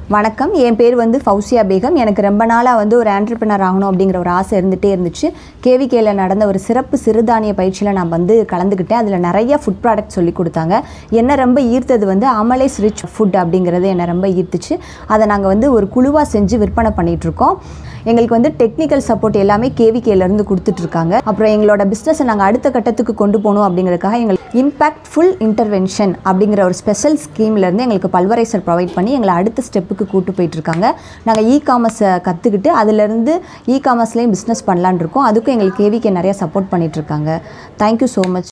வணக்கம் என் பேர் வந்து ஃபௌசியா பேகம் எனக்கு ரொம்ப நாளாக வந்து ஒரு ஆண்டர்பிரினர் ஆகணும் அப்படிங்கிற ஒரு ஆசை இருந்துகிட்டே இருந்துச்சு கேவிகேல நடந்த ஒரு சிறப்பு சிறுதானிய பயிற்சியில் நான் வந்து கலந்துக்கிட்டேன் அதில் நிறைய ஃபுட் ப்ராடக்ட் சொல்லி கொடுத்தாங்க என்ன ரொம்ப ஈர்த்தது வந்து அமலேஸ் ரிச் ஃபுட் அப்படிங்கிறது என்னை ரொம்ப ஈர்த்துச்சு அதை நாங்கள் வந்து ஒரு குழுவாக செஞ்சு விற்பனை பண்ணிட்டு இருக்கோம் எங்களுக்கு வந்து டெக்னிக்கல் சப்போர்ட் எல்லாமே கேவிகேலேருந்து கொடுத்துட்ருக்காங்க அப்புறம் எங்களோட பிஸ்னஸை நாங்கள் அடுத்த கட்டத்துக்கு கொண்டு போகணும் அப்படிங்கிறதுக்காக எங்களுக்கு இம்பேக்ட்ஃபுல் இன்டர்வென்ஷன் அப்படிங்கிற ஒரு ஸ்பெஷல் ஸ்கீம்லேருந்து எங்களுக்கு பல்வரைசர் ப்ரொவைட் பண்ணி எங்களை அடுத்த ஸ்டெப்புக்கு கூட்டு போயிட்டுருக்காங்க நாங்கள் இ காமர்ஸை கற்றுக்கிட்டு அதுலேருந்து இ காமர்ஸ்லேயும் பிஸ்னஸ் பண்ணலான்னு இருக்கோம் அதுக்கும் எங்களுக்கு கேவிகே நிறைய சப்போர்ட் பண்ணிகிட்ருக்காங்க தேங்க்யூ ஸோ மச்